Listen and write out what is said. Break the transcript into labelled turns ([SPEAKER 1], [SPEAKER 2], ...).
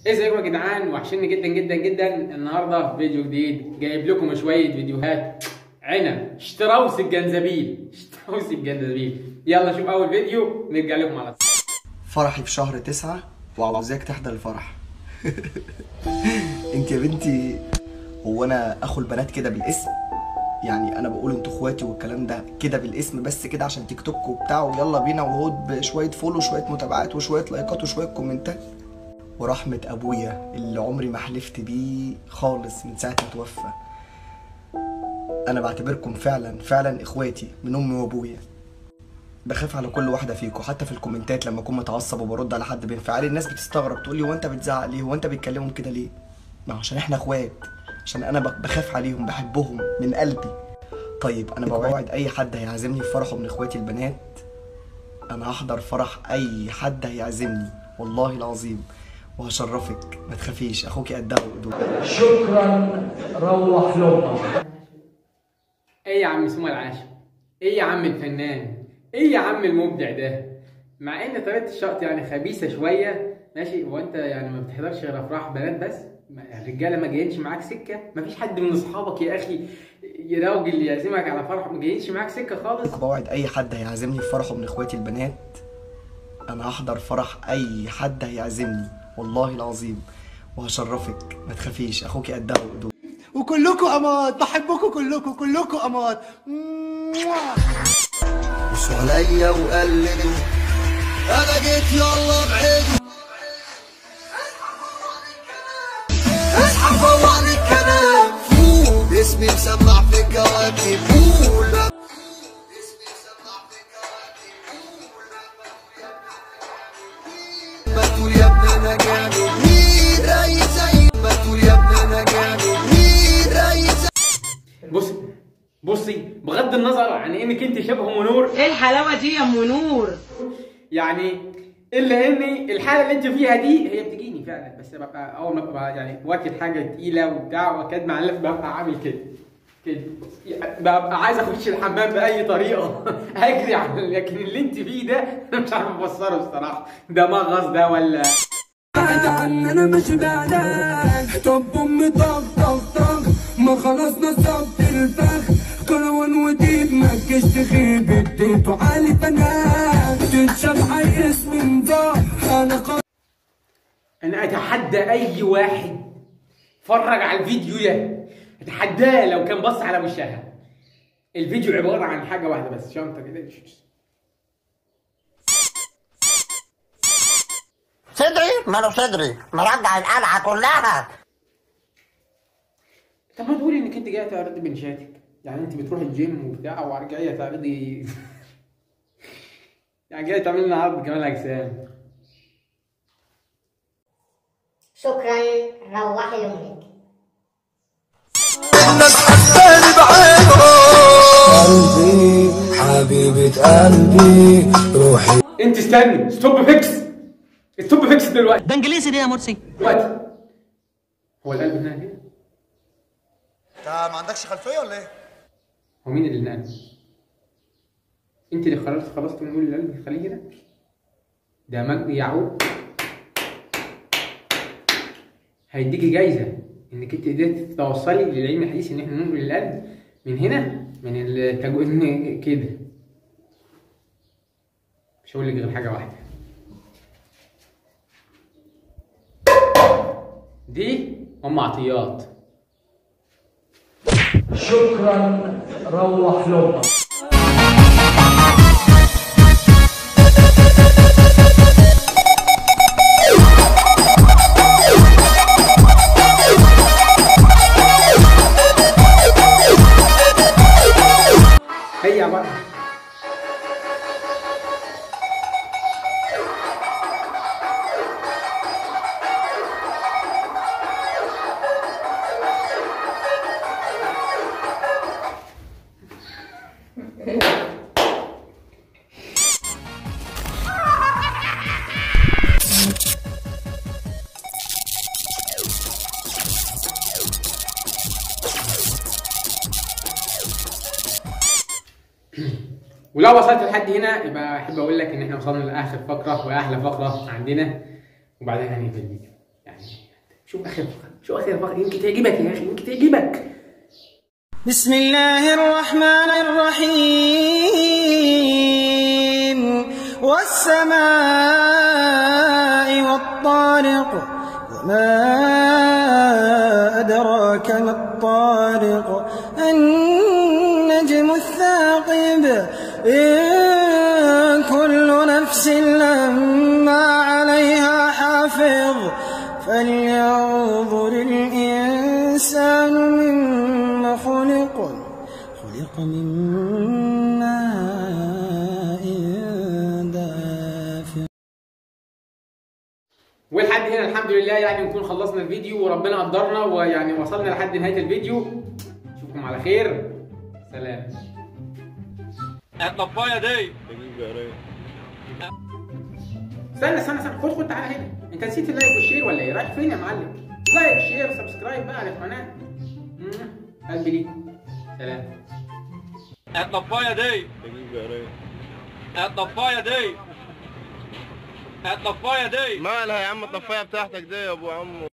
[SPEAKER 1] ازيكم يا جدعان وحشني جدا جدا جدا النهارده في فيديو جديد جايب لكم شويه فيديوهات عنب شتراوس الجنزبيل شتراوس الجنزبيل يلا شوف اول فيديو نرجع لكم على طول.
[SPEAKER 2] فرحي في شهر تسعة وعاوزاك تحضر الفرح انت يا بنتي هو انا اخو البنات كده بالاسم يعني انا بقول انتوا اخواتي والكلام ده كده بالاسم بس كده عشان تيك توك وبتاع ويلا بينا وهود بشويه فولو وشويه متابعات وشويه لايكات وشويه كومنتات ورحمه ابويا اللي عمري ما حلفت بيه خالص من ساعه ما توفى انا بعتبركم فعلا فعلا اخواتي من امي وابويا بخاف على كل واحده فيكم حتى في الكومنتات لما اكون متعصب وبرد على حد بانفعالي الناس بتستغرب تقول لي هو انت بتزعق ليه هو انت بتكلمهم كده ليه ما هو عشان احنا اخوات عشان انا ب- بخاف عليهم بحبهم من قلبي طيب انا بوعد اي حد هيعزمني في فرحه من اخواتي البنات انا هحضر فرح اي حد هيعزمني والله العظيم وهشرفك ما تخافيش اخوكي قدها وقدود
[SPEAKER 3] شكرا روح لامك
[SPEAKER 1] ايه يا عم سوما العاشر ايه يا عم الفنان ايه يا عم المبدع ده مع ان طريقه الشقط يعني خبيثه شويه ماشي هو انت يعني ما بتحضرش غير افراح بنات بس ما- الرجاله ما جايينش معاك سكه ما فيش حد من اصحابك يا اخي يا راجل يعزمك على فرح ما جايينش معاك سكه خالص
[SPEAKER 2] بوعد اي حد هيعزمني في فرحه من اخواتي البنات انا هحضر فرح اي حد هيعزمني والله العظيم وهشرفك ما تخافيش اخوكي قدها وقدود وكلكم امات بحبكم كلكم كلكم امات بصوا عليا وقلدوا انا جيت يلا بعيد اصحى فوق الكلام فوق اسمي مسمع في الكواكب فوق اسمي مسمع في الكواكب ما تقول يا ابني انا جامد مين رئيس زي ما تقول يا ابني انا جامد مين رئيس
[SPEAKER 1] بص بصي بغض النظر عن انك انت شبه منور
[SPEAKER 4] ايه الحلاوه دي يا ام نور
[SPEAKER 1] يعني الا ان الحاله اللي انت فيها دي هي بتجيني فعلا بس ببقى اول ما ببقى يعني واكل حاجه تقيله وبتاع وكاد مع اللف ببقى عامل كده كده يعني ببقى عايز اخش الحمام باي طريقه اجري على لكن اللي انت فيه ده انا مش عارف افسره الصراحه ده مغص ده ولا
[SPEAKER 5] بعد عن انا مش بعدك طب امي طق طق طق ما خلاص نصبت الفخ كروان وديب مكش تخيب اديته عالي فنان تتشاف عايز من ضاع انا قا-
[SPEAKER 1] انا اتحدى اي واحد اتفرج على الفيديو ده اتحداه لو كان بص على وشها الفيديو عباره عن حاجه واحده بس شنطه كده
[SPEAKER 6] صدري ماله صدري مرجع القلعه كلها
[SPEAKER 1] طب ما تقولي انك انت جايه تعرضي بنشاتك يعني انت بتروحي الجيم وبتاع وجايه تعرضي يعني جايه تعملي لنا عرض كمال اجسام
[SPEAKER 7] شكرا روحي لامك
[SPEAKER 2] الناس حباني بعينهم
[SPEAKER 5] قلبي حبيبة قلبي روحي
[SPEAKER 1] انت استني ستوب فيكس ستوب فيكس دلوقتي
[SPEAKER 4] ده انجليزي ليه يا مرسي
[SPEAKER 1] دلوقتي هو القلب هنا كده
[SPEAKER 2] انت ما عندكش خلفيه ولا ايه؟
[SPEAKER 1] هو مين اللي نقل انت اللي خلاص خلاص تقول القلب خليه هنا ده مجدي يعقوب هيديكي جايزه انك انت قدرت توصلي للعلم الحديث ان احنا ننقل القلب من هنا من التجوين كده مش هقول لك غير حاجه واحده دي ام عطيات
[SPEAKER 3] شكرا روح لامك
[SPEAKER 1] هيا بقى ولو وصلت لحد هنا يبقى احب اقول لك ان احنا وصلنا لاخر فقره واحلى فقره عندنا وبعدين هنقفل الفيديو يعني شوف اخر فقره شوف اخر فقره يمكن تعجبك يا اخي يمكن تعجبك
[SPEAKER 4] بسم الله الرحمن الرحيم والسماء والطارق وما أدراك ما الطارق النجم الثاقب إن كل نفس لما عليها حافظ فلينظر الإنسان مما خلق خلق من ماء دافق
[SPEAKER 1] ولحد هنا الحمد لله يعني نكون خلصنا الفيديو وربنا قدرنا ويعني وصلنا لحد نهايه الفيديو اشوفكم على خير سلام
[SPEAKER 8] الطفايه دي
[SPEAKER 1] استنى استنى استنى خد خد تعالى هنا انت نسيت اللايك والشير ولا ايه رايح فين يا معلم لايك شير سبسكرايب بقى على القناه مم. قلبي ليك سلام
[SPEAKER 8] الطفايه دي الطفايه دي الطفايه دي
[SPEAKER 9] مالها يا عم الطفايه بتاعتك دي يا ابو عمو